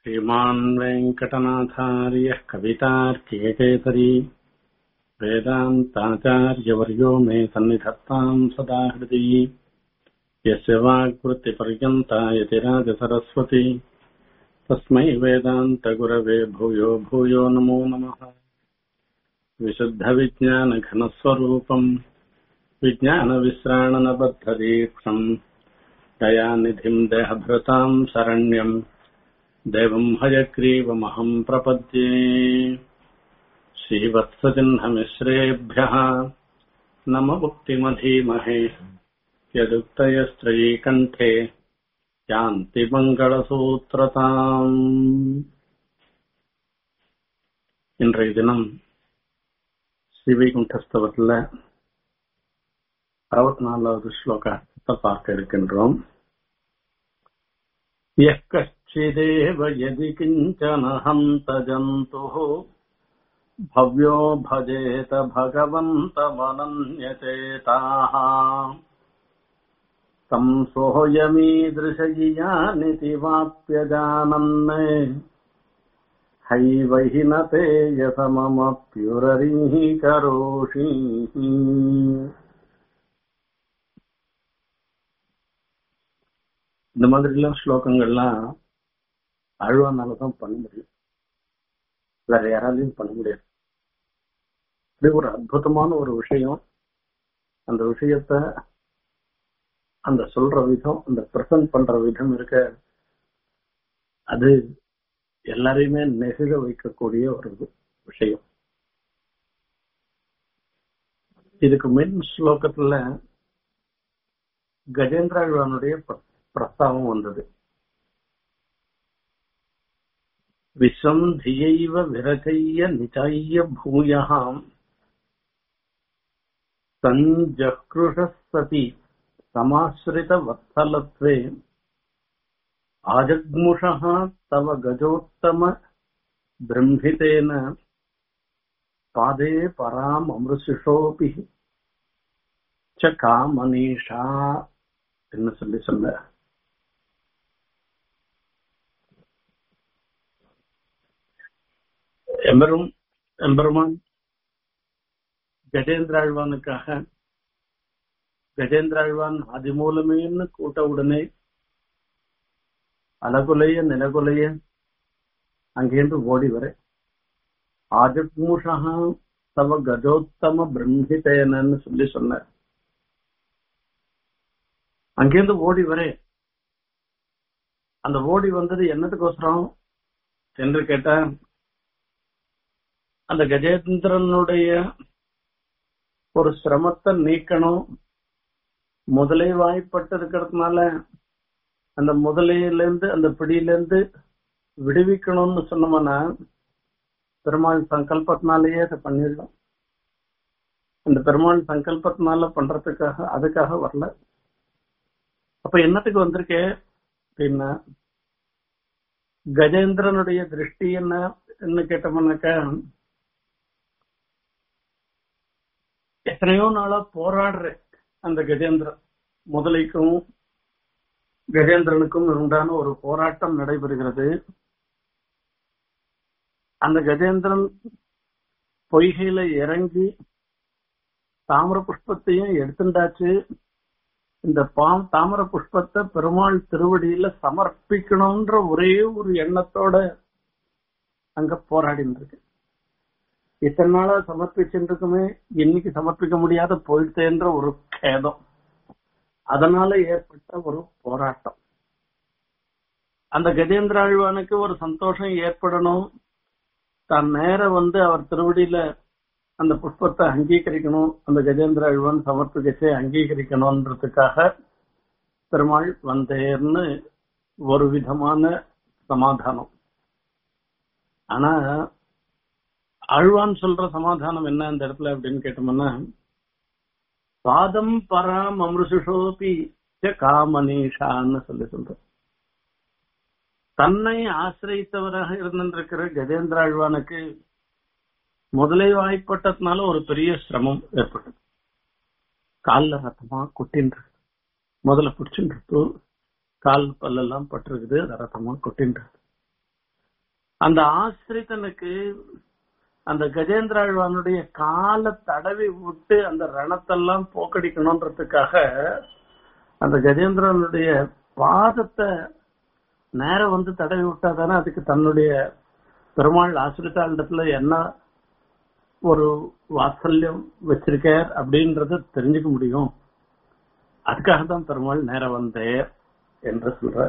श्रीमान् वेङ्कटनाथार्यः कवितार्कियकेसरी वेदान्ताचार्यवर्यो मे सन्निधत्ताम् सदा हृदि यस्य वाक्वृत्तिपर्यन्ता यतिराजसरस्वती तस्मै वेदान्तगुरवे भूयो भूयो नमो नमः विशुद्धविज्ञानघनस्वरूपम् विज्ञानविश्राणनबद्धदीक्षम् दयानिधिम् देहभृताम् शरण्यम् देवम् हयग्रीवमहम् प्रपद्ये श्रीवत्सचिह्नमिश्रेभ्यः नम मुक्तिमधीमहे यदुक्तयस्त्रयीकण्ठे யாந்தி மங்களசூத்திரதாம் இன்றைய தினம் ஸ்ரீவைகுண்டஸ்தவத்தில் அறுபத்தி நாலாவது ஸ்லோகத்தை பார்க்க இருக்கின்றோம் यः कश्चिदेव यदि किञ्चन हन्त जन्तुः भव्यो भजेत भगवन्तमनन्यचेताः तम् सोऽयमीदृशयियानिति वाप्यजानन् हैवहि न ते यतममप्युररीः करोषि இந்த மாதிரிலாம் ஸ்லோகங்கள்லாம் அழுவானாலதான் பண்ண முடியும் வேற யாராலையும் பண்ண முடியாது இது ஒரு அற்புதமான ஒரு விஷயம் அந்த விஷயத்த அந்த சொல்ற விதம் அந்த பிரசன்ட் பண்ற விதம் இருக்க அது எல்லாரையுமே நெகிழ வைக்கக்கூடிய ஒரு விஷயம் இதுக்கு மின் ஸ்லோகத்துல கஜேந்திராழ்வானுடைய பிரஸ்தாவம் வந்தது விஸ்வம் தியைவ விரகைய நிச்சாய பூயாம் சஞ்சக்ருஷ சதி समाश्रितवत्सलत्वे आजग्मुषः तव गजोत्तम ब्रह्मितेन पादे पराम् अमृशिषोऽपि च कामनीஷா என்ன சொல்லி சொல்ல எம்பெரும் எம்பெருமான் கஜேந்திராழ்வானுக்காக கஜேந்திராழ்வான் அதிமூலமேன்னு கூட்ட உடனே அலகுலைய நிலகுலைய அங்கேருந்து ஓடி வர ஆஜக்மூஷா தவ கஜோத்தம பிரம்மிதேனன்னு சொல்லி சொன்னார் அங்கேருந்து ஓடி வர அந்த ஓடி வந்தது என்னத்துக்கோசரம் என்று கேட்டா அந்த கஜேந்திரனுடைய ஒரு சிரமத்தை நீக்கணும் முதலை வாய்ப்பட்டு இருக்கிறதுனால அந்த முதலையில இருந்து அந்த பிடியில இருந்து விடுவிக்கணும்னு சொன்னோம்னா பெருமாள் சங்கல்பத்தினாலேயே அதை பண்ணிடலாம் அந்த பெருமாள் சங்கல்பத்தினால பண்றதுக்காக அதுக்காக வரல அப்ப என்னத்துக்கு வந்திருக்கே அப்படின்னா கஜேந்திரனுடைய திருஷ்டி என்ன என்ன கேட்டோம்னாக்கா எத்தனையோ நாளா போராடுறேன் அந்த கஜேந்திரன் முதலைக்கும் கஜேந்திரனுக்கும் உண்டான ஒரு போராட்டம் நடைபெறுகிறது அந்த கஜேந்திரன் பொய்கையில இறங்கி தாமர புஷ்பத்தையும் எடுத்துட்டாச்சு இந்த பாம் தாமர புஷ்பத்தை பெருமாள் திருவடியில சமர்ப்பிக்கணும்ன்ற ஒரே ஒரு எண்ணத்தோட அங்க போராடிட்டு இருக்கு இத்தனை நாளா சமர்ப்பிச்சுருக்குமே இன்னைக்கு சமர்ப்பிக்க முடியாத போயிட்டேன்ற ஒரு கேதம் அதனால ஏற்பட்ட ஒரு போராட்டம் அந்த கஜேந்திர ஆழ்வானுக்கு ஒரு சந்தோஷம் ஏற்படணும் தான் நேர வந்து அவர் திருவடியில அந்த புஷ்பத்தை அங்கீகரிக்கணும் அந்த கஜேந்திர ஆழ்வான் சமர்ப்பிக்கச்சே அங்கீகரிக்கணும்ன்றதுக்காக பெருமாள் வந்தேர்னு ஒரு விதமான சமாதானம் ஆனா ஆழ்வான் சொல்ற சமாதானம் என்ன இந்த இடத்துல அப்படின்னு கேட்டோம்னா பாதம் பராம் அமிர்சுஷோபி காமனீஷான்னு சொல்லி சொல்ற தன்னை ஆசிரியத்தவராக இருந்திருக்கிற கஜேந்திர ஆழ்வானுக்கு முதலை வாய்ப்பட்டதுனால ஒரு பெரிய சிரமம் ஏற்பட்டது காலில் ரத்தமா கொட்டின்னு முதல்ல பிடிச்சுட்டு கால் பல்லெல்லாம் பட்டிருக்குது அது ரத்தமா கொட்டின்றது அந்த ஆசிரித்தனுக்கு அந்த கஜேந்திராழ்வானுடைய காலை தடவி விட்டு அந்த ரணத்தெல்லாம் போக்கடிக்கணும்ன்றதுக்காக அந்த கஜேந்திரனுடைய பாதத்தை நேரம் வந்து தடவி விட்டாதானே அதுக்கு தன்னுடைய பெருமாள் ஆசிரித்தாளிடத்துல என்ன ஒரு வாத்சல்யம் வச்சிருக்கார் அப்படின்றத தெரிஞ்சுக்க முடியும் அதுக்காக தான் பெருமாள் நேரம் வந்தேர் என்று சொல்ற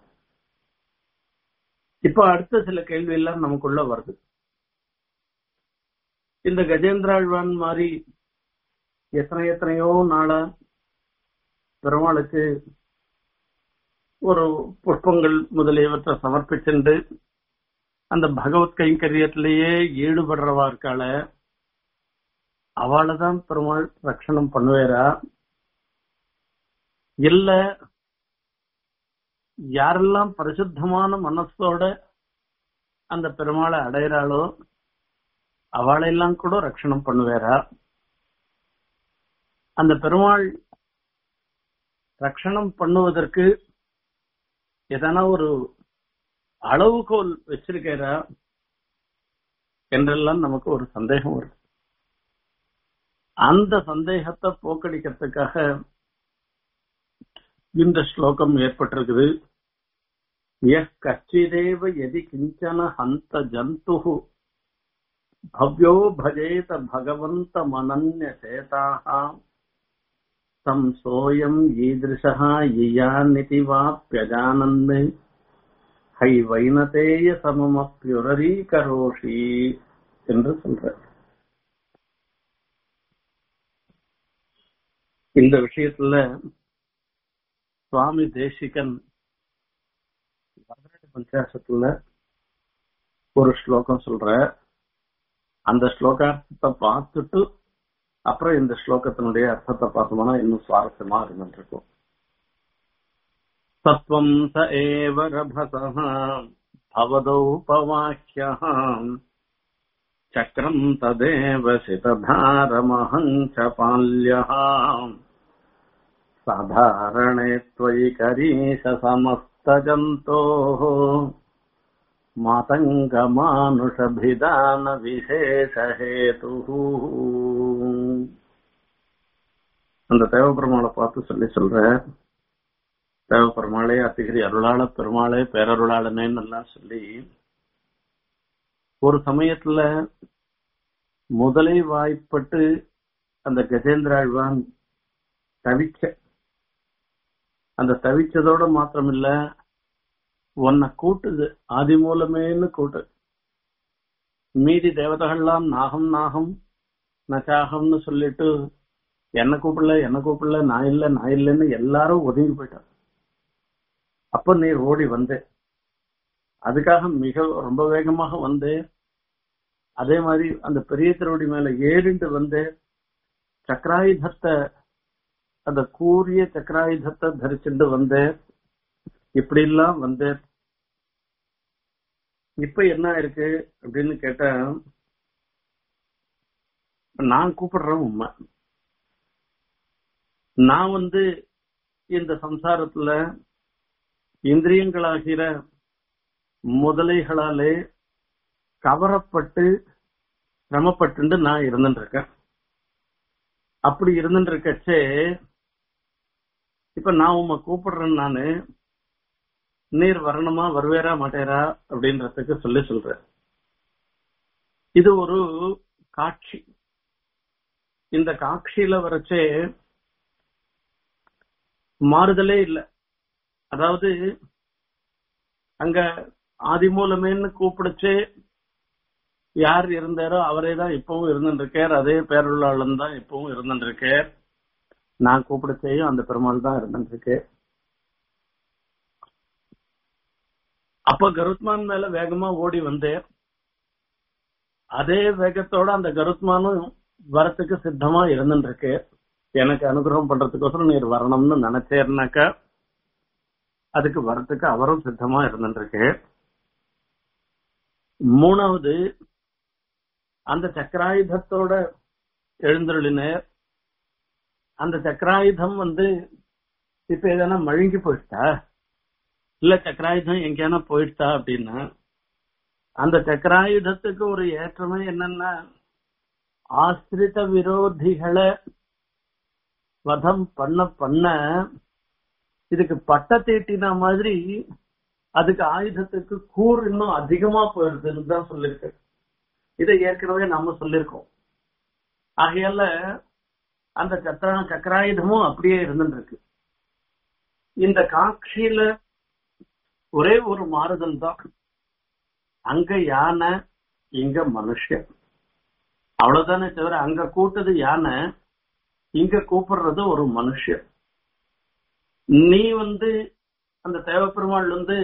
இப்ப அடுத்த சில கேள்வி எல்லாம் நமக்குள்ள வருது இந்த கஜேந்திராழ்வான் மாதிரி எத்தனை எத்தனையோ நாளா பெருமாளுக்கு ஒரு புஷ்பங்கள் முதலியவற்றை சமர்ப்பிச்சுண்டு அந்த பகவத் கைங்கரியத்திலேயே ஈடுபடுறவா இருக்காள அவளைதான் பெருமாள் ரட்சணம் பண்ணுவேரா இல்ல யாரெல்லாம் பரிசுத்தமான மனசோட அந்த பெருமாளை அடையிறாளோ அவளையெல்லாம் கூட ரட்சணம் பண்ணுவேரா அந்த பெருமாள் ரட்சணம் பண்ணுவதற்கு எதனா ஒரு அளவுகோல் வச்சிருக்கிறா என்றெல்லாம் நமக்கு ஒரு சந்தேகம் வருது அந்த சந்தேகத்தை போக்கடிக்கிறதுக்காக இந்த ஸ்லோகம் ஏற்பட்டிருக்குது யः கச்சிதேவ எதி கிஞ்சன ஹந்த ஜந்து பவ்யோ பஜேத பகவந்த மனன்ய சேதாக தம் சோயம் ஈதிருஷா இயாநிதி வாப்பியஜானன் ஹை வைனதேய சமமப்யுரீகரோஷி என்று சொல்ற இந்த விஷயத்துல சுவாமி தேசிகன் பஞ்சாசத்துல ஒரு ஸ்லோகம் சொல்ற அந்த ஸ்லோகார்த்தத்தை பார்த்துட்டு அப்புறம் இந்த ஸ்லோகத்தினுடைய அர்த்தத்தை பார்த்தோம்னா இன்னும் சுவாரஸ்யமா இருந்துருக்கும் சத்வம் ச ஏவ ரபசः भवदौपवाक्यः चक्रम् तदेव सितधारमहम् च पाल्यः साधारणे त्वयि करीश समस्तजन्तोः மாதங்கமானுஷபிதான விசேஷஹேது அந்த தேவபெருமாளை பார்த்து சொல்லி சொல்ற தேவபெருமாளே அத்திகிரி அருளாள பெருமாளே பேரருளாளனேன்னு எல்லாம் சொல்லி ஒரு சமயத்துல முதலை வாய்ப்பட்டு அந்த கஜேந்திராழ்வான் தவிச்ச அந்த தவிச்சதோட மாத்திரமில்ல உன்னை கூட்டுது ஆதி மூலமேன்னு கூட்டு மீதி தேவதைகள்லாம் நாகம் நாகம் நச்சாகம்னு சொல்லிட்டு என்ன கூப்பிடல என்ன கூப்பிடல நான் இல்ல நான் இல்லைன்னு எல்லாரும் ஒதுங்கி போயிட்டான் அப்ப நீ ஓடி வந்தே அதுக்காக மிக ரொம்ப வேகமாக வந்தே அதே மாதிரி அந்த பெரிய திருவடி மேல ஏறிண்டு வந்து சக்கராயுதத்தை அந்த கூரிய சக்கராயுதத்தை தரிச்சுட்டு வந்து இப்படி எல்லாம் வந்து இப்ப என்ன இருக்கு அப்படின்னு கேட்டா நான் கூப்பிடுறேன் உண்மை நான் வந்து இந்த சம்சாரத்துல இந்திரியங்களாகிற முதலைகளாலே கவரப்பட்டு சிரமப்பட்டு நான் இருந்துட்டு இருக்கேன் அப்படி இருந்துட்டு இருக்கச்சே இப்ப நான் உம்மை கூப்பிடுறேன் நானு நீர் வரணுமா வருவேரா மாட்டேரா அப்படின்றதுக்கு சொல்லி சொல்றேன் இது ஒரு காட்சி இந்த காட்சியில வரைச்சே மாறுதலே இல்லை அதாவது அங்க ஆதிமூலமேன்னு கூப்பிடுச்சு யார் இருந்தாரோ அவரே தான் இப்பவும் இருந்துருக்கார் அதே பேருள்ளாளன் தான் இப்பவும் இருந்துருக்கார் நான் கூப்பிடுச்சேயும் அந்த பெருமாள் தான் இருந்துருக்கு அப்ப கருத்மான் மேல வேகமா ஓடி வந்தேன் அதே வேகத்தோட அந்த கருத்மானும் வரத்துக்கு சித்தமா இருந்துருக்கு எனக்கு அனுகிரகம் பண்றதுக்கோசரம் நீர் வரணும்னு நினைச்சேர்னாக்கா அதுக்கு வரத்துக்கு அவரும் சித்தமா இருந்துருக்கு மூணாவது அந்த சக்கராயுதத்தோட எழுந்தருளினர் அந்த சக்கராயுதம் வந்து இப்ப எதனா மழுங்கி போயிட்டா இல்ல சக்கராயுதம் எங்கேயான போயிடுதா அப்படின்னா அந்த சக்கராயுதத்துக்கு ஒரு ஏற்றமே என்னன்னா ஆசிரித விரோதிகளை வதம் பண்ண பண்ண இதுக்கு பட்ட தீட்டின மாதிரி அதுக்கு ஆயுதத்துக்கு கூர் இன்னும் அதிகமா போயிருதுன்னு தான் சொல்லியிருக்கு இதை ஏற்கனவே நாம சொல்லியிருக்கோம் ஆகையால அந்த சக்கரா சக்கராயுதமும் அப்படியே இருந்துட்டு இருக்கு இந்த காட்சியில ஒரே ஒரு மாறுதல் தான் அங்க யானை இங்க மனுஷன் அவ்வளவுதானே தவிர அங்க கூட்டது யானை இங்க கூப்பிடுறது ஒரு மனுஷன் நீ வந்து அந்த தேவப்பெருமாள் வந்து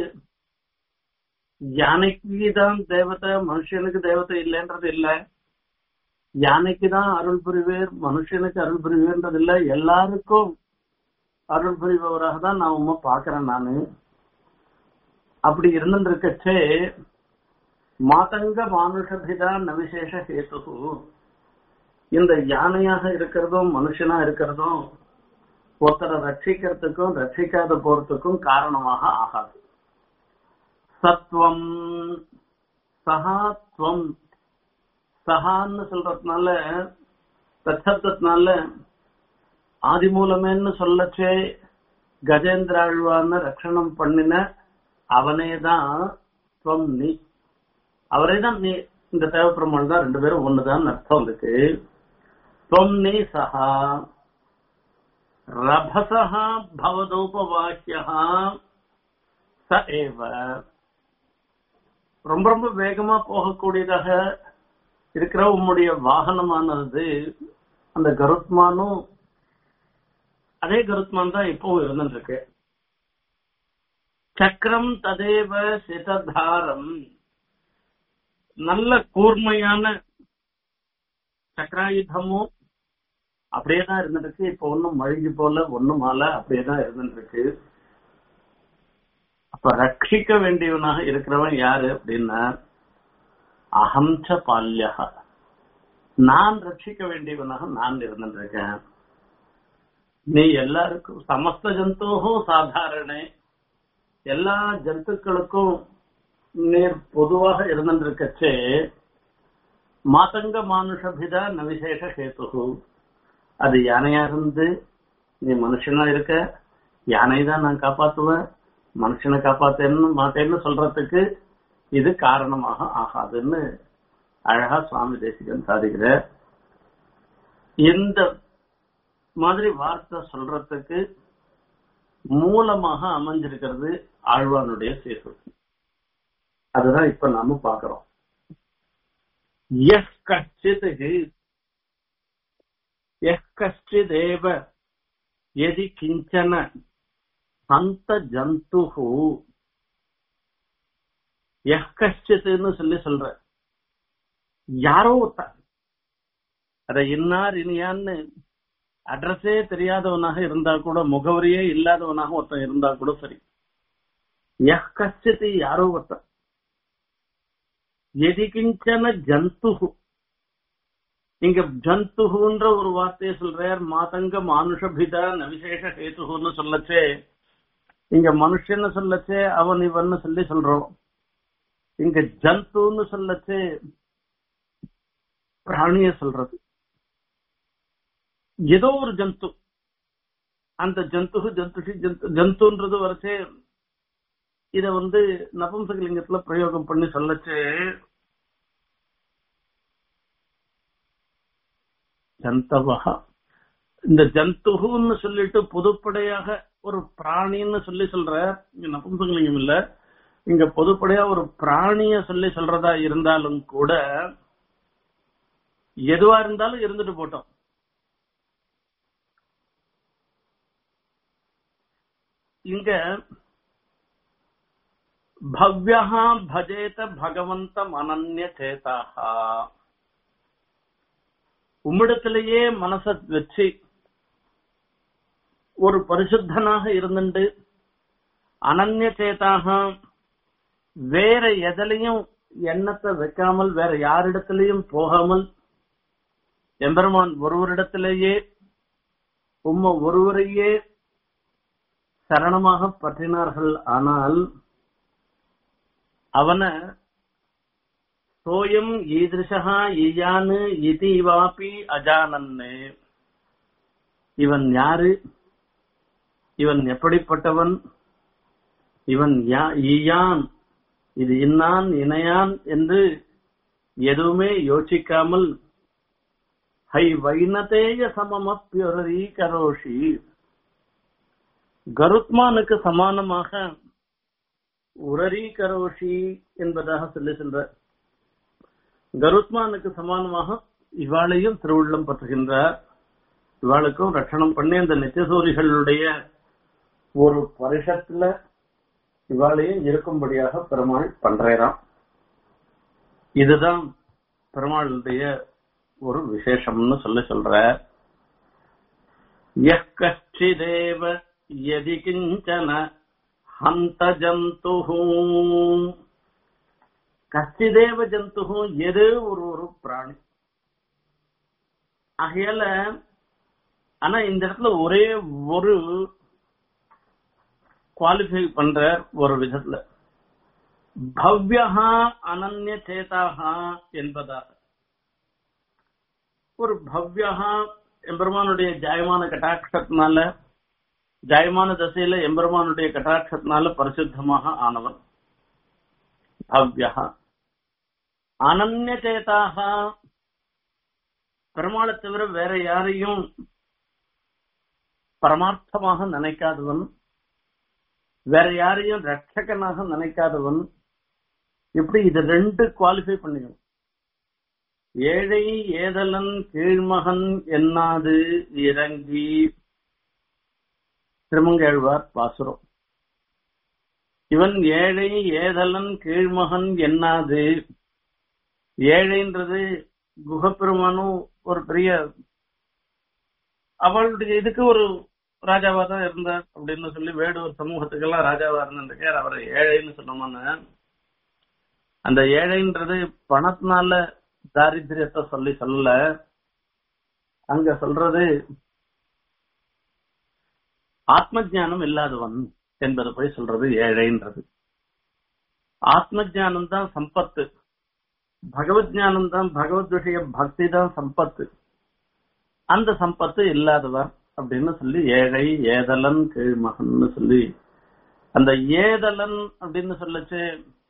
யானைக்கு தான் தேவதை மனுஷனுக்கு தேவதை இல்லைன்றது இல்ல யானைக்கு தான் அருள் புரிவேர் மனுஷனுக்கு அருள் புரிவேர்ன்றது இல்ல எல்லாருக்கும் அருள் புரிபவராக தான் நான் உண்மை பாக்குறேன் நானு அப்படி இருந்துருக்கச்சே மாதங்க மானுஷபிதா நவிசேஷ ஹேத்து இந்த யானையாக இருக்கிறதும் மனுஷனா இருக்கிறதும் ஒருத்தரை ரட்சிக்கிறதுக்கும் ரட்சிக்காத போறதுக்கும் காரணமாக ஆகாது சத்வம் சகாத்வம் சகான்னு சொல்றதுனால தச்சப்தத்தினால ஆதி மூலமேன்னு சொல்லச்சே கஜேந்திராழ்வான்னு ரட்சணம் பண்ணின அவனே தான் துவம் நீ அவரே தான் நீ இந்த தேவப்பெருமாள் தான் ரெண்டு பேரும் ஒண்ணுதான் அர்த்தம் இருக்கு துவம் நீ சஹா ரபசா பவதோபவாக்கியா ச ஏவ ரொம்ப ரொம்ப வேகமா போகக்கூடியதாக இருக்கிற உம்முடைய வாகனமானது அந்த கருத்மானும் அதே கருத்மான் தான் இப்பவும் இருந்துட்டு இருக்கு சக்கரம் ததேவ சிததாரம் நல்ல கூர்மையான சக்கராயுதமும் அப்படியே தான் இருந்துருக்கு இப்ப ஒன்னும் மழுங்கி போல ஒண்ணும் மால அப்படியே தான் இருந்துருக்கு அப்ப ரட்சிக்க வேண்டியவனாக இருக்கிறவன் யாரு அப்படின்னா அகம்ச பால்யா நான் ரட்சிக்க வேண்டியவனாக நான் இருந்துருக்கேன் நீ எல்லாருக்கும் சமஸ்த ஜந்தோகும் சாதாரணே எல்லா ஜந்துக்களுக்கும் நீர் பொதுவாக இருந்திருக்கச்சே மாதங்க மானுஷபிதா ந விசேஷ ஹேத்து அது யானையா இருந்து நீ மனுஷனா இருக்க யானை தான் நான் காப்பாத்துவேன் மனுஷனை காப்பாத்தேன்னு மாட்டேன்னு சொல்றதுக்கு இது காரணமாக ஆகாதுன்னு அழகா சுவாமி தேசிகன் சாதிக்கிற இந்த மாதிரி வார்த்தை சொல்றதுக்கு மூலமாக அமைஞ்சிருக்கிறது ஆழ்வானுடைய சேசு அதுதான் இப்ப நாம பாக்குறோம் எஸ் கச்சித் எஸ் கச்சிதேவ எதி கிஞ்சன சந்த ஜந்து எஸ் கச்சித்துன்னு சொல்லி சொல்ற யாரோ ஒருத்தன் அத இன்னார் இனியான்னு அட்ரஸே தெரியாதவனாக இருந்தா கூட முகவரியே இல்லாதவனாக ஒருத்தன் இருந்தா கூட சரி எஹ் கச்சித்து யாரோ ஒருத்தன் எதி கிஞ்சன ஜந்து இங்க ஜந்துன்ற ஒரு வார்த்தையை சொல்றார் மாதங்க மானுஷபிதா நவிசேஷ ஹேத்துன்னு சொல்லச்சே இங்க மனுஷன்னு சொல்லச்சே அவன் இவன்னு சொல்லி சொல்றோம் இங்க ஜந்துன்னு சொல்லச்சே பிராணிய சொல்றது ஏதோ ஒரு ஜந்து அந்த ஜந்து ஜந்துஷி ஜந்து ஜந்துன்றது வரைச்சே இத வந்து நபும்சகலிங்கத்துல பிரயோகம் பண்ணி சொல்லச்சு ஜந்தவகா இந்த ஜந்துன்னு சொல்லிட்டு பொதுப்படையாக ஒரு பிராணின்னு சொல்லி சொல்ற இங்க நபும்சகலிங்கம் இல்ல இங்க பொதுப்படையா ஒரு பிராணிய சொல்லி சொல்றதா இருந்தாலும் கூட எதுவா இருந்தாலும் இருந்துட்டு போட்டோம் இங்க பவ்யா பஜேத பகவந்தம் அனன்ய சேதாக உம்மிடத்திலேயே மனச வச்சு ஒரு பரிசுத்தனாக இருந்துட்டு அனன்ய சேதாக வேற எதிலையும் எண்ணத்தை வைக்காமல் வேற யாரிடத்திலையும் போகாமல் எம்பெருமான் ஒருவரிடத்திலேயே உம்ம ஒருவரையே சரணமாக பற்றினார்கள் ஆனால் அவனை சோயம் ஈதிருஷா இயானு இதி வாபி அஜானன்னு இவன் யாரு இவன் எப்படிப்பட்டவன் இவன் ஈயான் இது இன்னான் இணையான் என்று எதுவுமே யோசிக்காமல் ஹை வைனதேய சமமப்பியொரீ கரோஷி கருத்மானுக்கு சமானமாக உரரி கரோஷி என்பதாக சொல்லி சென்ற கருத்மானுக்கு சமானமாக இவாளையும் திருவுள்ளம் பற்றுகின்றார் இவாளுக்கும் ரட்சணம் பண்ணி அந்த நித்தியசூரிகளுடைய ஒரு வருஷத்துல இவாளையும் இருக்கும்படியாக பெருமாள் பண்றாராம் இதுதான் பெருமாளுடைய ஒரு விசேஷம்னு சொல்லி சொல்ற கச்சிதேவ எதி கிஞ்சன ஹந்த ஜந்து கச்சிதேவ ஜந்து எது ஒரு ஒரு பிராணி ஆகையால ஆனா இந்த இடத்துல ஒரே ஒரு குவாலிஃபை பண்ற ஒரு விதத்துல பவ்யஹா அனன்ய சேதாகா என்பதாக ஒரு பவ்யஹா எம்பெருமானுடைய ஜாயமான கட்டாட்சத்தினால ஜாயமான தசையில எம்பெருமானுடைய கட்டாட்சத்தினால பரிசுத்தமாக ஆனவன் பவ்யஹா அனன்ய சேதாக பெருமாளை தவிர வேற யாரையும் பரமார்த்தமாக நினைக்காதவன் வேற யாரையும் ரட்சகனாக நினைக்காதவன் இப்படி இது ரெண்டு குவாலிஃபை பண்ணிக்கணும் ஏழை ஏதலன் கீழ்மகன் என்னாது இறங்கி திருமங்கேழ்வார் பாசுரம் இவன் ஏழை ஏதலன் கீழ்மகன் என்னாது ஏழைன்றது குகப்பெருமானும் ஒரு பெரிய அவளுடைய இதுக்கு ஒரு ராஜாவா தான் இருந்தார் அப்படின்னு சொல்லி வேடுவர் சமூகத்துக்கெல்லாம் ராஜாவா இருந்திருக்கார் அவரை ஏழைன்னு சொன்னோம்னா அந்த ஏழைன்றது பணத்தினால தாரித்திரியத்தை சொல்லி சொல்லல அங்க சொல்றது ஆத்ம ஜானம் இல்லாதவன் என்பதை போய் சொல்றது ஏழைன்றது ஆத்ம ஜானம் தான் சம்பத்து பகவத் ஞானம் தான் பகவத் விஷய பக்தி தான் சம்பத்து அந்த சம்பத்து இல்லாதவர் அப்படின்னு சொல்லி ஏழை ஏதலன் கீழ்மகன் சொல்லி அந்த ஏதலன் அப்படின்னு சொல்லச்சு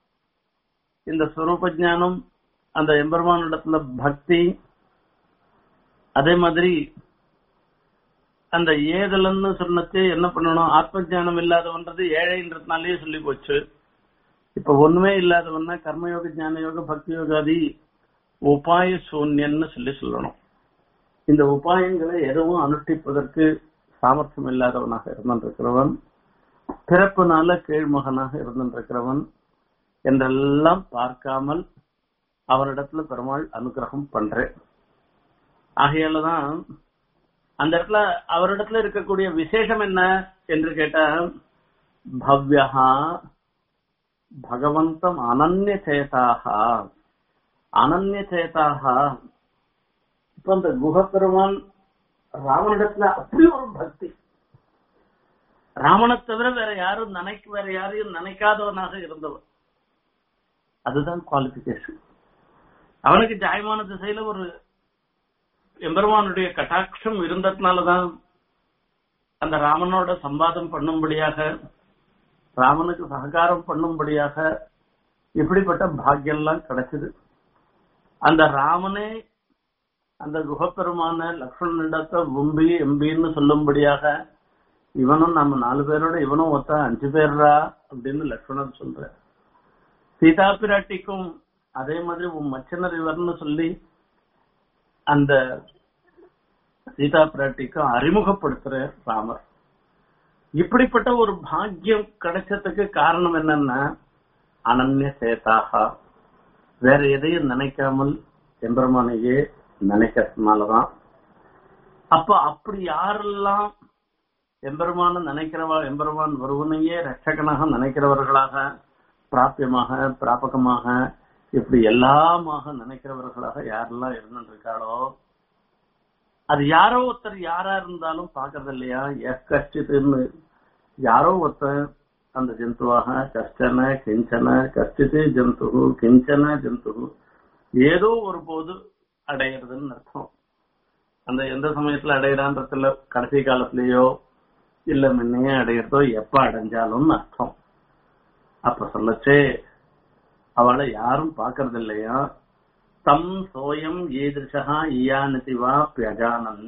இந்த ஸ்வரூப ஞானம் அந்த எம்பெருமானிடத்துல பக்தி அதே மாதிரி அந்த ஏதலன்னு சொன்னச்சு என்ன பண்ணணும் ஆத்ம ஜானம் இல்லாதவன்றது ஏழைன்றதுனாலயே சொல்லி போச்சு இப்ப ஒண்ணுமே இல்லாதவன்னா கர்மயோக ஞான யோக பக்தி யோகாதி உபாய சூன்யன்னு சொல்லி சொல்லணும் இந்த உபாயங்களை எதுவும் அனுஷ்டிப்பதற்கு சாமர்த்தியம் இல்லாதவனாக இருந்திருக்கிறவன் பிறப்புனால கீழ்மகனாக இருந்திருக்கிறவன் என்றெல்லாம் பார்க்காமல் அவரிடத்துல பெருமாள் அனுகிரகம் பண்றேன் ஆகையாலதான் அந்த இடத்துல அவரிடத்துல இருக்கக்கூடிய விசேஷம் என்ன என்று கேட்டா பவ்யஹா பகவந்தம் அனன்ய சேதாக அனன்ய சேதாக இப்ப அந்த குகப்பெருமான் ராவனிடத்துல அப்படி ஒரு பக்தி ராமனை தவிர வேற யாரும் நினைக்க வேற யாரையும் நினைக்காதவனாக இருந்தவன் அதுதான் குவாலிபிகேஷன் அவனுக்கு ஜாயமான திசையில ஒரு எம்பெருமானுடைய கட்டாட்சம் இருந்ததுனாலதான் அந்த ராமனோட சம்பாதம் பண்ணும்படியாக ராமனுக்கு சககாரம் பண்ணும்படியாக இப்படிப்பட்ட பாக்கியெல்லாம் கிடைச்சது அந்த ராமனே அந்த குகப்பெருமான லக்ஷ்மணனிடத்தை உம்பி எம்பின்னு சொல்லும்படியாக இவனும் நம்ம நாலு பேரோட இவனும் ஒத்த அஞ்சு பேர்ரா அப்படின்னு லக்ஷ்மணன் சொல்ற சீதா பிராட்டிக்கும் அதே மாதிரி உன் மச்சனர் இவர்னு சொல்லி அந்த சீதா பிராட்டிக்கும் அறிமுகப்படுத்துற ராமர் இப்படிப்பட்ட ஒரு பாக்கியம் கிடைச்சதுக்கு காரணம் என்னன்னா அனன்ய சேதாக வேற எதையும் நினைக்காமல் எம்பெருமானையே நினைக்கிறதுனாலதான் அப்ப அப்படி யாரெல்லாம் எம்பெருமான நினைக்கிறவா எம்பெருமான் ஒருவனையே ரட்சகனாக நினைக்கிறவர்களாக பிராபியமாக பிராபகமாக இப்படி எல்லாமாக நினைக்கிறவர்களாக யாரெல்லாம் இருந்துருக்காளோ அது யாரோ ஒருத்தர் யாரா இருந்தாலும் பாக்குறது இல்லையா எஸ் கஷ்டித்துன்னு யாரோ ஒருத்தர் அந்த ஜந்துவாக கஷ்டன கிஞ்சன கஷ்டித்து ஜந்து கிஞ்சன ஜந்து ஏதோ ஒரு போது அடையிறதுன்னு அர்த்தம் அந்த எந்த சமயத்துல அடையிறான்றதுல கடைசி காலத்திலேயோ இல்ல முன்னையே அடையிறதோ எப்ப அடைஞ்சாலும்னு அர்த்தம் அப்ப சொல்லச்சே அவளை யாரும் பாக்குறது இல்லையா தம் சோயம் ஈதிருஷா ஈயானதி வா பியஜானன்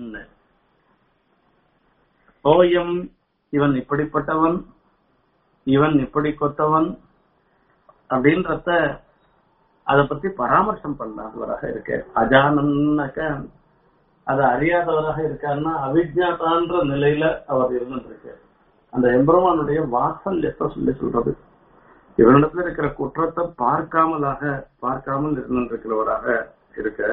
சோயம் இவன் இப்படிப்பட்டவன் இவன் இப்படி கொத்தவன் அப்படின்றத அத பத்தி பராமர்சம் பண்ணாதவராக இருக்க அஜானன்னாக்க அதை அறியாதவராக இருக்காருன்னா அவிஜாதான்ற நிலையில அவர் இருந்துருக்கு அந்த எம்பெருமானுடைய வாசல்யத்தை சொல்லி சொல்றது இவனிடத்துல இருக்கிற குற்றத்தை பார்க்காமலாக பார்க்காமல் இருந்திருக்கிறவராக இருக்க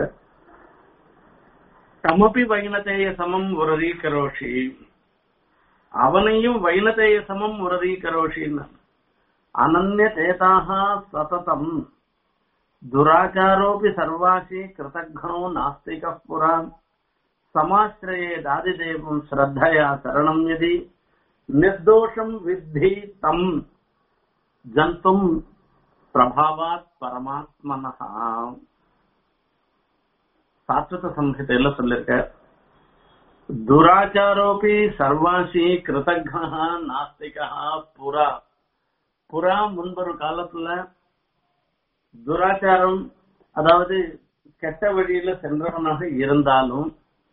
தமபி வைனதேய சமம் உரதி கரோஷி அவனையும் வைனதேய சமம் உரதி கரோஷின்னு அனன்ய சேதாக சததம் துராச்சாரோபி சர்வாசி கிருதக்னோ நாஸ்திக புரான் சமாசிரயேதாதிதேவம் ஸ்ரத்தயா சரணம் யதி நிர்தோஷம் வித்தி தம் ஜந்தும் பிரபாவாத் பரமாத்மனஹா சாத்வத சம்ஹிதையில சொல்லிருக்க துராச்சாரோபி சர்வாசி கிருதக்னா நாஸ்திகா புரா புறா முன்பொரு காலத்துல துராச்சாரம் அதாவது கெட்ட வழியில சென்றவனாக இருந்தாலும்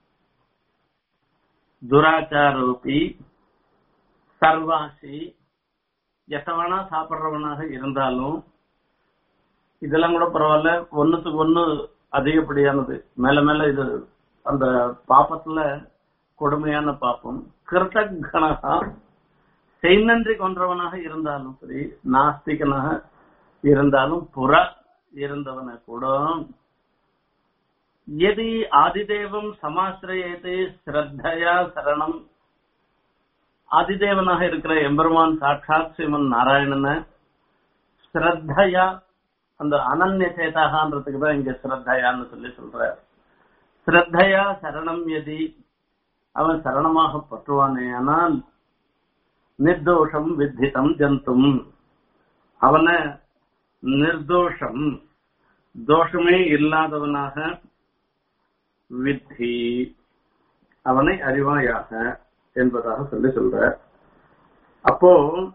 துராச்சாரோபி சர்வாசி எத்தவனா சாப்பிடுறவனாக இருந்தாலும் இதெல்லாம் கூட பரவாயில்ல ஒண்ணுத்துக்கு ஒண்ணு அதிகப்படியானது மேல மேல இது அந்த பாப்பத்துல கொடுமையான பாப்பம் கிருத்தகணகா செய்நன்றி கொன்றவனாக இருந்தாலும் சரி நாஸ்திகனாக இருந்தாலும் புற இருந்தவன கூட எதி ஆதிதேவம் சமாசிரயத்தை ஸ்ரத்தையா சரணம் ஆதிதேவனாக இருக்கிற எம்பெருமான் சாட்சாத் ஸ்ரீமன் நாராயணன ஸ்ரத்தையா அந்த அனன்ய சேதாகன்றதுக்கு தான் இங்க ஸ்ரத்தையான்னு சொல்லி சொல்ற ஸ்ரத்தையா சரணம் எதி அவன் சரணமாக பற்றுவானே ஆனால் நிர்தோஷம் வித்திதம் ஜந்தும் அவனை நிர்தோஷம் தோஷமே இல்லாதவனாக வித்தி அவனை அறிவாயாக என்பதாக சொல்லி சொல்ற அப்போ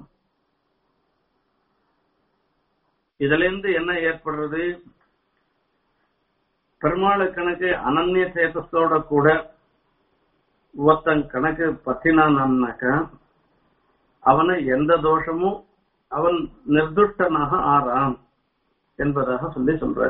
இதுல இருந்து என்ன ஏற்படுறது பெருமாளு கணக்கு அனன்ய சேதத்தோட கூட ஒருத்தன் கணக்கு பத்தினான்னாக்க அவனை எந்த தோஷமும் அவன் நிர்துஷ்டனாக ஆறான் என்பதாக சொல்லி சொல்ற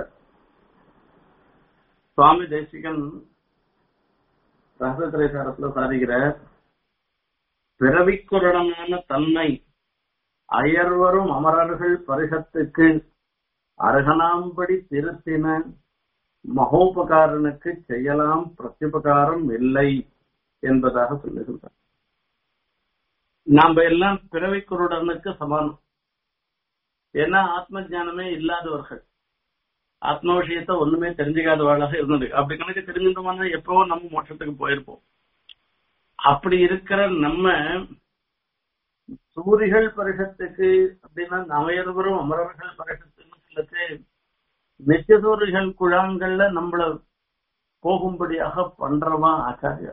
சுவாமி தேசிகன் ரகசிரேசாரத்துல சாதிக்கிற பிறவிக்குரணமான தன்மை அயர்வரும் அமரர்கள் பரிசத்துக்கு அருகனாம்படி திருத்தின மகோபகாரனுக்கு செய்யலாம் பிரத்யுபகாரம் இல்லை என்பதாக சொல்லி சொல்றார் நாம எல்லாம் பிறவிக்குருடனுக்கு சமானம் ஏன்னா ஆத்ம ஞானமே இல்லாதவர்கள் ஆத்ம விஷயத்த ஒண்ணுமே தெரிஞ்சுக்காதவர்களாக இருந்தது அப்படி கணக்கு தெரிஞ்சிருந்தோம்னா எப்பவோ நம்ம மோட்சத்துக்கு போயிருப்போம் அப்படி இருக்கிற நம்ம சூரிகள் பரிஷத்துக்கு அப்படின்னா நவையர்வரும் அமரர்கள் பரிஷத்துன்னு சொல்லிட்டு நித்தியசூரிகள் குழாங்கள்ல நம்மள போகும்படியாக பண்றவா ஆச்சாரியா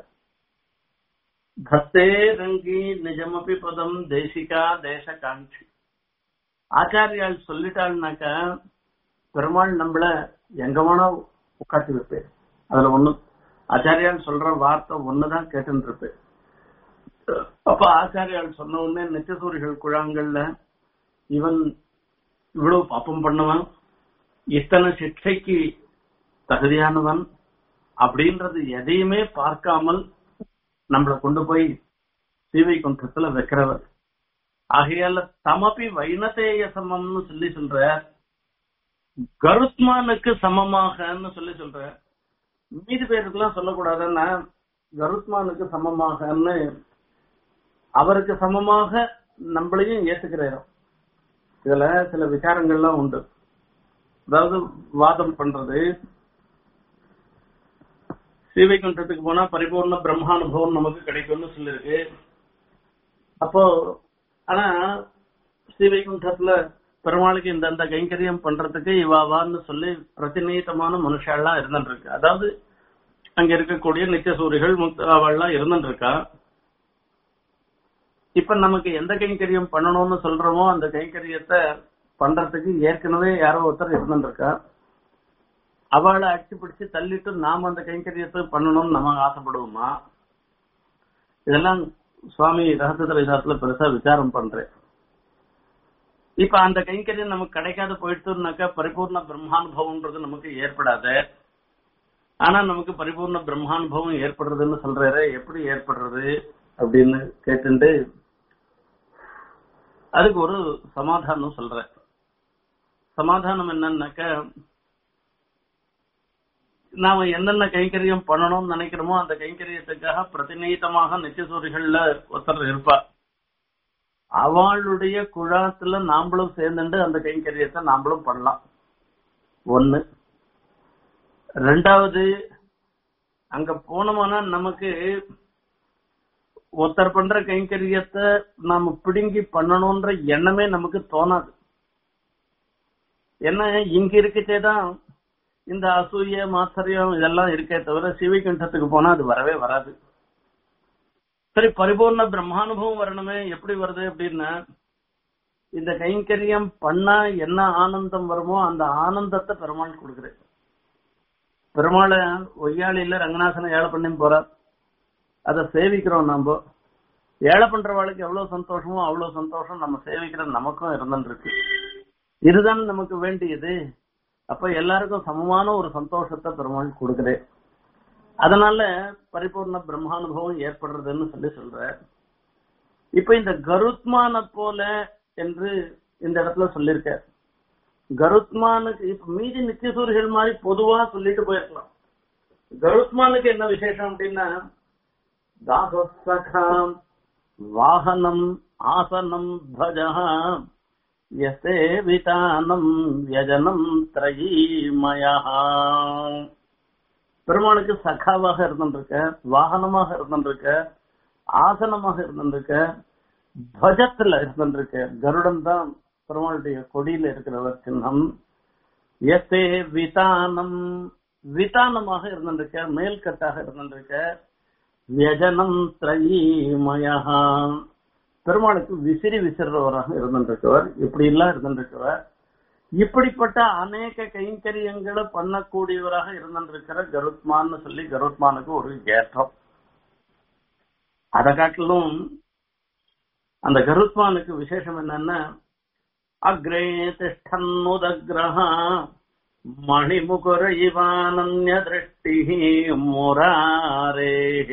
தத்தே ரங்கி நிஜமபி பதம் தேசிகா தேச காட்சி ஆச்சாரியால் சொல்லிட்டாள்னாக்கா பெருமாள் நம்மள எங்க வேணா உட்காட்டி வைப்பேன் அதுல ஒண்ணு ஆச்சாரியால் சொல்ற வார்த்தை ஒண்ணுதான் கேட்டுன்னு இருப்பேன் அப்ப ஆச்சாரியால் சொன்ன உடனே நித்தியசூரிகள் குழாங்கள்ல இவன் இவ்வளவு பாப்பம் பண்ணவன் இத்தனை சிக்ஷைக்கு தகுதியானவன் அப்படின்றது எதையுமே பார்க்காமல் நம்மளை கொண்டு போய் சீவை குன்றத்துல வைக்கிறவர் ஆகையால தமபி வைனதேய சமம்னு சொல்லி சொல்ற கருத்மானுக்கு சமமாகன்னு சொல்லி சொல்ற மீதி பேருக்கெல்லாம் சொல்லக்கூடாதுன்னா கருத்மானுக்கு சமமாகன்னு அவருக்கு சமமாக நம்மளையும் ஏத்துக்கிறாரோ இதுல சில விசாரங்கள்லாம் உண்டு அதாவது வாதம் பண்றது ஸ்ரீவைகுண்டத்துக்கு போனா பரிபூர்ண பிரம்மானுபவம் நமக்கு கிடைக்கும்னு சொல்லிருக்கு அப்போ ஆனா ஸ்ரீவைகுண்டத்துல பெருமாளுக்கு இந்தந்த கைங்கரியம் பண்றதுக்கு இவாவான்னு சொல்லி பிரதிநீதமான மனுஷாலாம் இருந்துட்டு இருக்கு அதாவது அங்க இருக்கக்கூடிய நித்தியசூரிகள் முக்தாவெல்லாம் இருந்துட்டு இருக்கா இப்ப நமக்கு எந்த கைங்கரியம் பண்ணணும்னு சொல்றோமோ அந்த கைங்கரியத்தை பண்றதுக்கு ஏற்கனவே யாரோ ஒருத்தர் இருந்துட்டு இருக்கா அவளை அடிச்சு பிடிச்சு தள்ளிட்டு நாம அந்த கைங்கரியத்தை பண்ணணும்னு நம்ம ஆசைப்படுவோமா இதெல்லாம் சுவாமி ரகசிய விசாரத்துல பெருசா விசாரம் பண்றேன் இப்ப அந்த கைங்கரியம் நமக்கு கிடைக்காத போயிடுச்சுனாக்கா பரிபூர்ண பிரம்மானுபவம்ன்றது நமக்கு ஏற்படாது ஆனா நமக்கு பரிபூர்ண பிரம்மானுபவம் ஏற்படுறதுன்னு சொல்றாரு எப்படி ஏற்படுறது அப்படின்னு கேட்டுட்டு அதுக்கு ஒரு சமாதானம் சொல்றேன் சமாதானம் என்னன்னாக்க நாம என்னென்ன கைங்கரியம் பண்ணணும்னு நினைக்கிறோமோ அந்த கைங்கரியத்துக்காக பிரதிநீதமாக நித்தியசூரிகள்ல ஒருத்தர் இருப்பா அவளுடைய குழாத்துல நாமளும் சேர்ந்துட்டு அந்த கைங்கரியத்தை நாமளும் பண்ணலாம் ஒண்ணு ரெண்டாவது அங்க போனோம்னா நமக்கு ஒருத்தர் பண்ற கைங்கரியத்தை நாம பிடுங்கி பண்ணணும்ன்ற எண்ணமே நமக்கு தோணாது என்ன இங்க இருக்கச்சே தான் இந்த அசூய மாத்தரியம் இதெல்லாம் இருக்கே தவிர சிவிகண்டத்துக்கு போனா அது வரவே வராது சரி பரிபூர்ண பிரம்மானுபவம் வரணுமே எப்படி வருது அப்படின்னா இந்த கைங்கரியம் பண்ணா என்ன ஆனந்தம் வருமோ அந்த ஆனந்தத்தை பெருமாள் கொடுக்குறேன் பெருமாளை ஒய்யாளியில ரங்கநாதனை ஏழை பண்ணி போறார் அதை சேவிக்கிறோம் நம்ம ஏழை பண்றவாளுக்கு எவ்வளவு சந்தோஷமோ அவ்வளவு சந்தோஷம் நம்ம சேவிக்கிற நமக்கும் இருந்துட்டு இருக்கு இதுதான் நமக்கு வேண்டியது அப்ப எல்லாருக்கும் சமமான ஒரு சந்தோஷத்தை பெருமாள் கொடுக்குறேன் அதனால பரிபூர்ண பிரம்மானுபவம் ஏற்படுறதுன்னு சொல்லி சொல்ற இப்ப இந்த கருத்மான போல என்று இந்த இடத்துல சொல்லியிருக்க கருத்மானுக்கு இப்ப மீதி நித்தியசூரிகள் மாதிரி பொதுவா சொல்லிட்டு போயிருக்கலாம் கருத்மானுக்கு என்ன விசேஷம் அப்படின்னா தாசம் வாகனம் ஆசனம் பஜா யசே விதானம் யஜனம் திரயீமயா பெருமாளுக்கு சகாவாக இருந்திருக்க வாகனமாக இருந்திருக்க ஆசனமாக இருந்திருக்க துவஜத்துல இருந்திருக்க கருடன் தான் பெருமாளுடைய கொடியில இருக்கிறவர் சின்னம் எஸ்தே விதானம் விதானமாக இருந்திருக்க மேல்கட்டாக இருந்திருக்க வியஜனம் திரயீமயா பெருமாளுக்கு விசிறி விசிறவராக இருந்திருக்கவர் இப்படி எல்லாம் இருந்திருக்கவர் இப்படிப்பட்ட அநேக கைங்கரியங்களை பண்ணக்கூடியவராக இருந்திருக்கிற கருத்மான்னு சொல்லி கருத்மானுக்கு ஒரு ஏற்றம் அதை காட்டிலும் அந்த கருத்மானுக்கு விசேஷம் என்னன்னா அக்ரே திஷ்டன்னுதகிரஹ மணிமுகுர இவானன்ய திருஷ்டி முராரே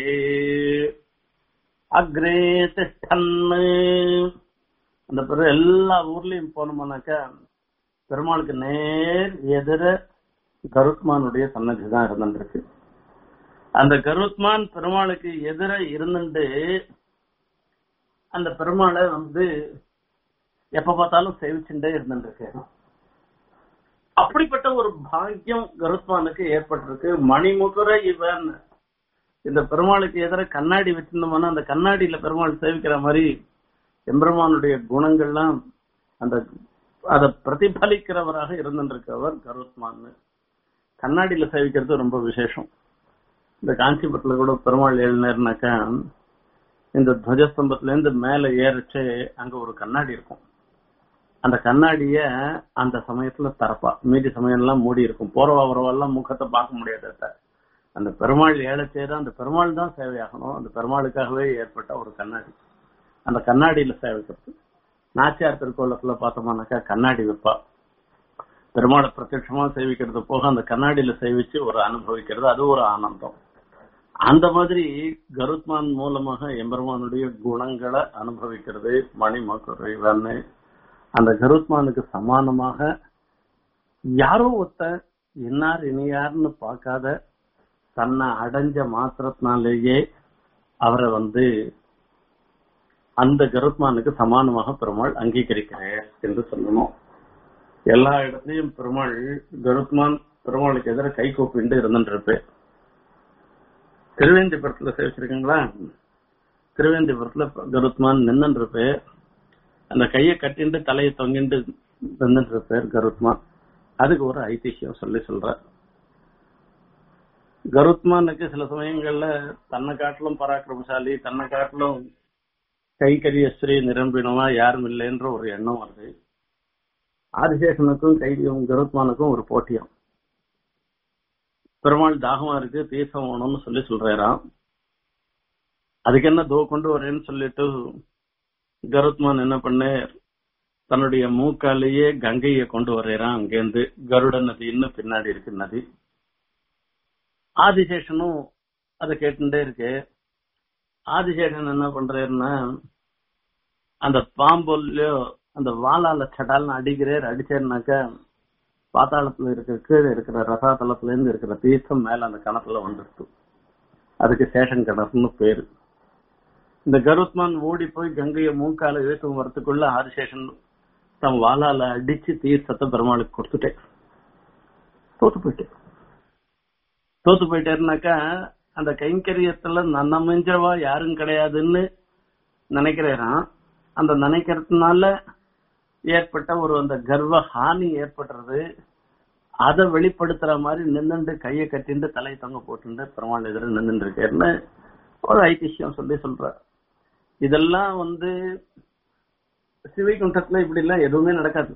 அக்ரே திஷ்டன்னு அந்த பிறகு எல்லா ஊர்லயும் போனோம்னாக்கா பெருமாளுக்கு நேர் எதிர கருத்மானுடைய சன்னதி தான் இருந்துருக்கு அந்த கருத்மான் பெருமாளுக்கு எதிர இருந்துட்டு அந்த பெருமாளை வந்து எப்ப பார்த்தாலும் சேவிச்சுட்டே இருந்துருக்கு அப்படிப்பட்ட ஒரு பாக்கியம் கருத்மானுக்கு ஏற்பட்டிருக்கு மணிமுகுர இவன் இந்த பெருமாளுக்கு எதிர கண்ணாடி வச்சிருந்தோம்னா அந்த கண்ணாடியில பெருமாள் சேவிக்கிற மாதிரி எம்பெருமானுடைய குணங்கள்லாம் அந்த அதை பிரதிபலிக்கிறவராக இருந்திருக்கிறவர் கருத்மான் கண்ணாடியில சேவிக்கிறது ரொம்ப விசேஷம் இந்த காஞ்சிபுரத்துல கூட பெருமாள் எழுநர்னாக்கா இந்த துவஜஸ்தம்பத்துல இருந்து மேல ஏறிச்சு அங்க ஒரு கண்ணாடி இருக்கும் அந்த கண்ணாடிய அந்த சமயத்துல தரப்பா மீதி சமயம் எல்லாம் மூடி இருக்கும் போறவா வரவெல்லாம் முகத்தை பார்க்க முடியாத அந்த பெருமாள் ஏழச்சேதான் அந்த பெருமாள் தான் சேவையாகணும் அந்த பெருமாளுக்காகவே ஏற்பட்ட ஒரு கண்ணாடி அந்த கண்ணாடியில சேவைக்கிறது நாச்சியார் திருக்கோலத்துல பார்த்தோம்னாக்கா கண்ணாடி வைப்பா பெருமாளை பிரத்யட்சமா சேவிக்கிறது போக அந்த கண்ணாடியில சேவிச்சு ஒரு அனுபவிக்கிறது அது ஒரு ஆனந்தம் அந்த மாதிரி கருத்மான் மூலமாக எம்பெருமானுடைய குணங்களை அனுபவிக்கிறது மணிமகுரைவன் அந்த கருத்மானுக்கு சமானமாக யாரோ ஒருத்த இன்னார் இனியார்னு பார்க்காத தன்னை அடைஞ்ச மாத்திரத்தினாலேயே அவரை வந்து அந்த கருத்மானுக்கு சமானமாக பெருமாள் அங்கீகரிக்கிறார் என்று சொல்லணும் எல்லா இடத்துலயும் பெருமாள் கருத்மான் பெருமாளுக்கு எதிர கை கூப்பிட்டு இருந்துட்டு திருவேந்திபுரத்துல சேவிச்சிருக்கீங்களா திருவேந்திபுரத்துல கருத்மான் நின்னுட்டு அந்த கையை கட்டிண்டு தலையை தொங்கிண்டு இருந்துன்ற பேர் கருத்மான் அதுக்கு ஒரு ஐதிஹ்யம் சொல்லி சொல்ற கருத்மானுக்கு சில சமயங்கள்ல தன்னை காட்டிலும் பராக்கிரமசாலி தன்னை காட்டிலும் கைகரிய ஸ்ரீ நிரம்பினவா யாரும் இல்லைன்ற ஒரு எண்ணம் வருது ஆதிசேஷனுக்கும் கைதியும் கருத்மானுக்கும் ஒரு போட்டியம் பெருமாள் தாகமா இருக்கு தீர்த்தம் வேணும்னு சொல்லி சொல்றாராம் அதுக்கு என்ன தோ கொண்டு வரேன்னு சொல்லிட்டு கருத்மான் என்ன பண்ண தன்னுடைய மூக்காலேயே கங்கையை கொண்டு வர்றான் அங்கேருந்து கருட நதின்னு பின்னாடி இருக்கு நதி ஆதிசேஷனும் அதை கேட்டுட்டே இருக்கு ஆதிசேஷன் என்ன பண்றாருன்னா அந்த பாம்புலயோ அந்த வாளால சடால்னு அடிக்கிறார் அடிச்சாருனாக்க பாத்தாளத்துல இருக்கிற கீழே இருக்கிற ரசாதலத்துல இருந்து இருக்கிற தீர்த்தம் மேல அந்த கணத்துல வந்துடுது அதுக்கு சேஷன் கிணறுன்னு பேரு இந்த கருத்மான் ஓடி போய் கங்கையை மூக்கால இழுத்து வரத்துக்குள்ள ஆதிசேஷன் தம் வாளால அடிச்சு தீர்த்தத்தை பெருமாளுக்கு கொடுத்துட்டேன் தோத்து போயிட்டேன் தோத்து போயிட்டேருனாக்கா அந்த கைங்கரியத்துல நன்ன மிஞ்சவா யாரும் கிடையாதுன்னு நினைக்கிறேன் அந்த நினைக்கிறதுனால ஏற்பட்ட ஒரு அந்த கர்வ ஹானி ஏற்படுறது அதை வெளிப்படுத்துற மாதிரி நின்னுண்டு கையை கட்டிண்டு தலையை தொங்க போட்டுண்டு பெருமாள் எதிர நின்றுட்டு இருக்கேன்னு ஒரு ஐதிஹ்யம் சொல்லி சொல்ற இதெல்லாம் வந்து சிவைகுண்டத்துல இப்படி எல்லாம் எதுவுமே நடக்காது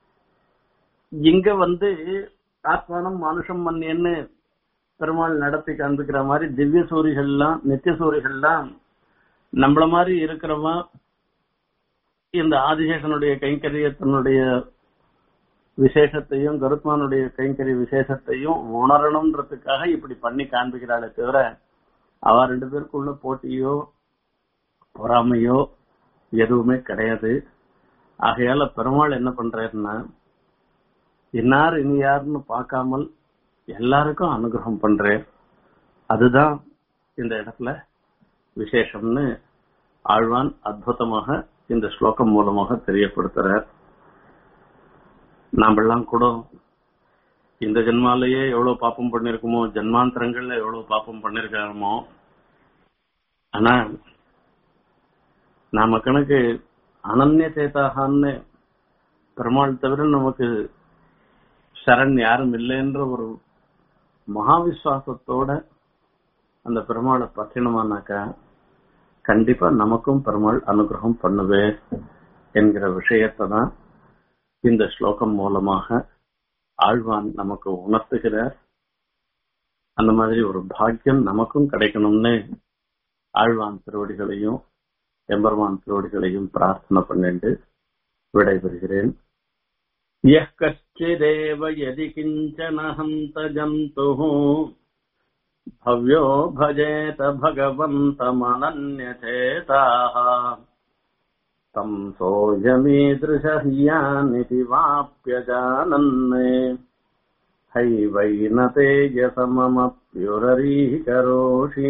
இங்க வந்து ஆத்மானம் மனுஷம் மண்ணியன்னு பெருமாள் நடத்தி காண்பிக்கிற மாதிரி திவ்ய சூரிகள்லாம் நித்திய சூரிகள்லாம் நம்மள மாதிரி இருக்கிறவன் இந்த ஆதிசேஷனுடைய கைங்கரியத்தினுடைய விசேஷத்தையும் கருத்மானுடைய கைங்கரிய விசேஷத்தையும் உணரணும்ன்றதுக்காக இப்படி பண்ணி காண்பிக்கிறாளே தவிர அவ ரெண்டு பேருக்குள்ள போட்டியோ பொறாமையோ எதுவுமே கிடையாது ஆகையால பெருமாள் என்ன பண்றாருன்னா இன்னார் இனி யாருன்னு பார்க்காமல் எல்லாருக்கும் அனுகிரகம் பண்றேன் அதுதான் இந்த இடத்துல விசேஷம்னு ஆழ்வான் அற்புதமாக இந்த ஸ்லோகம் மூலமாக தெரியப்படுத்துறார் நாமெல்லாம் கூட இந்த ஜென்மாலேயே எவ்வளவு பாப்பம் பண்ணிருக்கோமோ ஜென்மாந்தரங்கள்ல எவ்வளவு பாப்பம் பண்ணிருக்கோமோ ஆனா நாம கணக்கு அனன்ய சேதாகான்னு பெருமாள் தவிர நமக்கு சரண் யாரும் இல்லைன்ற ஒரு மகாவிஸ்வாசத்தோட அந்த பெருமாளை பற்றினமானாக்கா கண்டிப்பா நமக்கும் பெருமாள் அனுகிரகம் பண்ணுவே என்கிற விஷயத்தை தான் இந்த ஸ்லோகம் மூலமாக ஆழ்வான் நமக்கு உணர்த்துகிறார் அந்த மாதிரி ஒரு பாக்கியம் நமக்கும் கிடைக்கணும்னு ஆழ்வான் திருவடிகளையும் எம்பெருமான் திருவடிகளையும் பிரார்த்தனை பண்ணிட்டு விடைபெறுகிறேன் यः कश्चिदेव यदि किञ्चन हन्त जन्तुः भव्यो भजेत भगवन्तमनन्यचेताः तम् सोऽयमीदृशह्यानिति वाप्यजानन् हैवैनतेजसममप्युररीकरोषि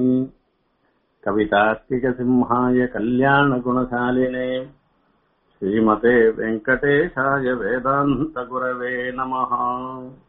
कवितार्किकसिंहाय कल्याणगुणशालिने श्रीमते वेङ्कटेशाय वेदान्तगुरवे नमः